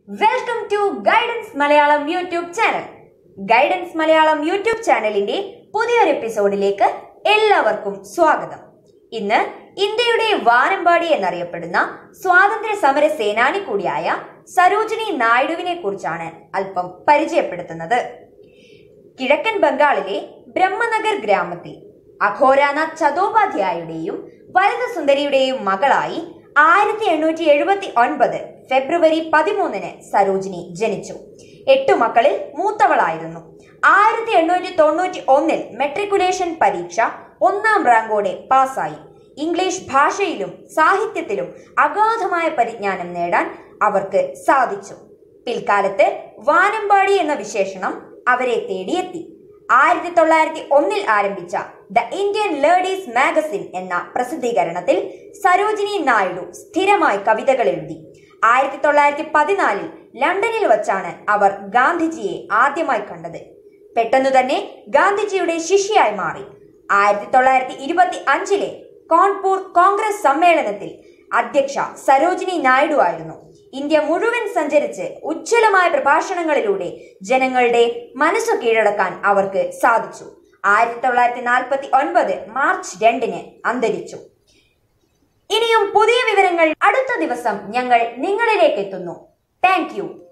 welcome to guidance Malayalam YouTube channel guidance Malayalam YouTube ചാനലിന്റെ പുതിയൊരു എപ്പിസോഡിലേക്ക് എല്ലാവർക്കും സ്വാഗതം ഇന്ന് ഇന്ത്യയുടെ വാനമ്പാടി എന്നറിയപ്പെടുന്ന സ്വാതന്ത്ര്യ സമര സേനാനി കൂടിയായ സരോജിനി നായിഡുവിനെ കുറിച്ചാണ് അല്പം പരിചയപ്പെടുത്തുന്നത് കിഴക്കൻ ബംഗാളിലെ ബ്രഹ്മനഗർ ഗ്രാമത്തിൽ അഘോരാനാഥ് ചതോപാധ്യായുടെയും വരദസുന്ദരിയുടെയും മകളായി ആയിരത്തി എണ്ണൂറ്റി എഴുപത്തി ഒൻപത് ഫെബ്രുവരി പതിമൂന്നിന് സരോജിനി ജനിച്ചു എട്ടു മക്കളിൽ മൂത്തവളായിരുന്നു ആയിരത്തി എണ്ണൂറ്റി തൊണ്ണൂറ്റി ഒന്നിൽ മെട്രിക്കുലേഷൻ പരീക്ഷ ഒന്നാം റാങ്കോടെ പാസ്സായി ഇംഗ്ലീഷ് ഭാഷയിലും സാഹിത്യത്തിലും അഗാധമായ പരിജ്ഞാനം നേടാൻ അവർക്ക് സാധിച്ചു പിൽക്കാലത്ത് വാനമ്പാടി എന്ന വിശേഷണം അവരെ തേടിയെത്തി ആയിരത്തി തൊള്ളായിരത്തി ഒന്നിൽ ആരംഭിച്ച ദ ഇന്ത്യൻ ലേഡീസ് മാഗസിൻ എന്ന പ്രസിദ്ധീകരണത്തിൽ സരോജിനി നായിഡു സ്ഥിരമായി കവിതകൾ എഴുതി ആയിരത്തി തൊള്ളായിരത്തി പതിനാലിൽ ലണ്ടനിൽ വച്ചാണ് അവർ ഗാന്ധിജിയെ ആദ്യമായി കണ്ടത് പെട്ടെന്നു തന്നെ ഗാന്ധിജിയുടെ ശിഷ്യയായി മാറി ആയിരത്തി തൊള്ളായിരത്തി ഇരുപത്തി അഞ്ചിലെ കോൺപൂർ കോൺഗ്രസ് സമ്മേളനത്തിൽ അധ്യക്ഷ സരോജിനി നായിഡു ആയിരുന്നു ഇന്ത്യ മുഴുവൻ സഞ്ചരിച്ച് ഉജ്ജ്വലമായ പ്രഭാഷണങ്ങളിലൂടെ ജനങ്ങളുടെ മനസ്സു കീഴടക്കാൻ അവർക്ക് സാധിച്ചു ആയിരത്തി തൊള്ളായിരത്തി നാൽപ്പത്തി ഒൻപത് മാർച്ച് രണ്ടിന് അന്തരിച്ചു ഇനിയും പുതിയ വിവരങ്ങൾ അടുത്ത ദിവസം ഞങ്ങൾ നിങ്ങളിലേക്ക് എത്തുന്നു താങ്ക് യു